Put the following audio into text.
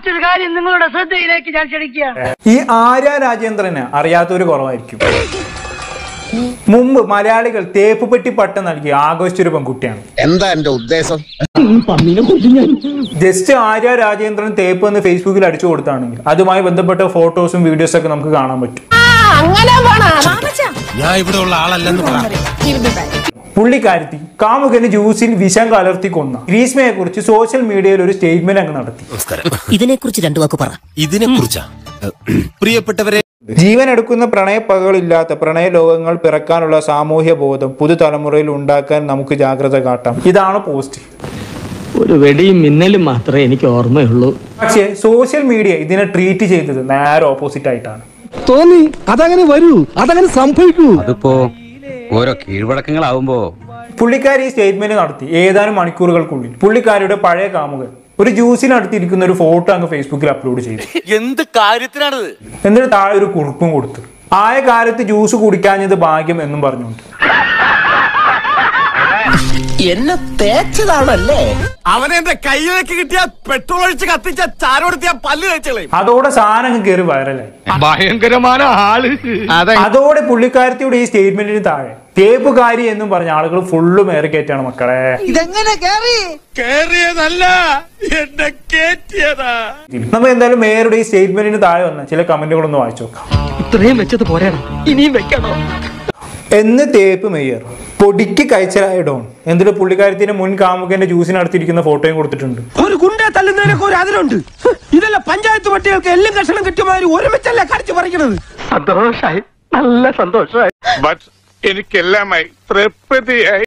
മറ്റൊരു കാര്യം നിങ്ങളുടെ ശ്രദ്ധയിലേക്ക് ഞാൻ ക്ഷണിക്കുകയാണ് ഈ ആര്യ രാജേന്ദ്രന് അറിയാത്തൊരു കുറവായിരിക്കും മുമ്പ് മലയാളികൾ തേപ്പ് പെട്ടി പട്ടം നൽകി ആഘോഷിച്ചൊരു പെൺകുട്ടിയാണ് എന്താ എന്റെ ഉദ്ദേശം ജസ്റ്റ് ആര്യ രാജേന്ദ്രൻ തേപ്പ് എന്ന് ഫേസ്ബുക്കിൽ അടിച്ചു കൊടുത്താണെങ്കിൽ അതുമായി ബന്ധപ്പെട്ട ഫോട്ടോസും വീഡിയോസും ഒക്കെ നമുക്ക് കാണാൻ പറ്റും ഞാൻ ഇവിടെ ഉള്ള ആളല്ലെന്ന് പറ പുള്ളിക്കാരത്തി കാമുകന് ജ്യൂസിൽ വിഷം കലർത്തി കൊന്ന ഗ്രീഷ്മയെ കുറിച്ച് സോഷ്യൽ മീഡിയയിൽ ഒരു സ്റ്റേറ്റ്മെന്റ് അങ്ങ് നടത്തി ഇതിനെക്കുറിച്ച് രണ്ടു വാക്ക് പറ ഇതിനെ കുറിച്ചാ പ്രിയപ്പെട്ടവരെ ജീവൻ എടുക്കുന്ന പ്രണയപ്പകകളില്ലാത്ത പ്രണയ ലോകങ്ങൾ പിറക്കാനുള്ള സാമൂഹ്യ ബോധം പുതുതലമുറയിൽ ഉണ്ടാക്കാൻ നമുക്ക് ജാഗ്രത കാട്ടാം ഇതാണ് പോസ്റ്റ് ഒരു വെടിയും മിന്നലും മാത്രമേ എനിക്ക് ഓർമ്മയുള്ളൂ പക്ഷേ സോഷ്യൽ മീഡിയ ഇതിനെ ട്രീറ്റ് ചെയ്തത് നേരെ ഓപ്പോസിറ്റ് ആയിട്ടാണ് തോന്നി അതങ്ങനെ വരൂ അതങ്ങനെ സംഭവിക്കൂ അതിപ്പോ ഓരോ കീഴ്വഴക്കങ്ങളാവുമ്പോ പുള്ളിക്കാരി ഈ സ്റ്റേറ്റ്മെന്റ് നടത്തി ഏതാനും മണിക്കൂറുകൾക്കുള്ളിൽ പുള്ളിക്കാരിയുടെ പഴയ കാമുകൻ ഒരു ജ്യൂസിനടുത്തിരിക്കുന്ന ഒരു ഫോട്ടോ അങ്ങ് ഫേസ്ബുക്കിൽ അപ്ലോഡ് ചെയ്തു എന്ത് കാര്യത്തിനാണിത് എന്നിട്ട് താഴെ ഒരു കുറിപ്പും കൊടുത്തു ആയ കാലത്ത് ജ്യൂസ് കുടിക്കാഞ്ഞത് ഭാഗ്യം എന്നും പറഞ്ഞുകൊണ്ട് എന്നെ തേച്ചതാണല്ലേ അവനെ എന്റെ കയ്യിലേക്ക് കിട്ടിയ പെട്രോൾ ഒഴിച്ച് കത്തിച്ച ചാരോടുത്തിയ പല്ല് കഴിച്ചളേ അതോടെ സാധനം അങ്ങ് കയറി വൈറലായി ഭയങ്കരമായ ആള് അതെ അതോടെ പുള്ളിക്കാരത്തിയുടെ ഈ സ്റ്റേറ്റ്മെന്റിന് താഴെ തേപ്പുകാരി എന്നും പറഞ്ഞ ആളുകൾ ഫുള്ള് മേറിക്കയറ്റാണ് മക്കളെ കേറിയതല്ല എന്നെ കേറ്റിയതാ നമ്മൾ എന്തായാലും മേയറുടെ ഈ സ്റ്റേറ്റ്മെന്റിന് താഴെ വന്ന ചില കമന്റുകളൊന്ന് വായിച്ചു നോക്കാം ഇത്രയും വെച്ചത് പോരാണ് ഇനിയും വെക്കണോ എന്ന് തേപ്പ് മേയർ പൊടിക്ക് കഴിച്ചലായ ഡോൺ എന്നിട്ട് പുള്ളിക്കാരത്തിന്റെ മുൻ കാമുകന്റെ ജ്യൂസിനടുത്തിരിക്കുന്ന ഫോട്ടോയും കൊടുത്തിട്ടുണ്ട് ഒരു ഗുണ്ടെ തല്ലുന്നതിനൊക്കെ ഒരു അതിലുണ്ട് ഇതല്ല പഞ്ചായത്ത് പട്ടികൾക്ക് എല്ലാം കഷണം കിട്ടുമാതിരി ഒരുമിച്ചല്ല കടിച്ചു പറിക്കണത് സന്തോഷായി നല്ല സന്തോഷമായി എനിക്കെല്ലാമായി തൃപ്തിയായി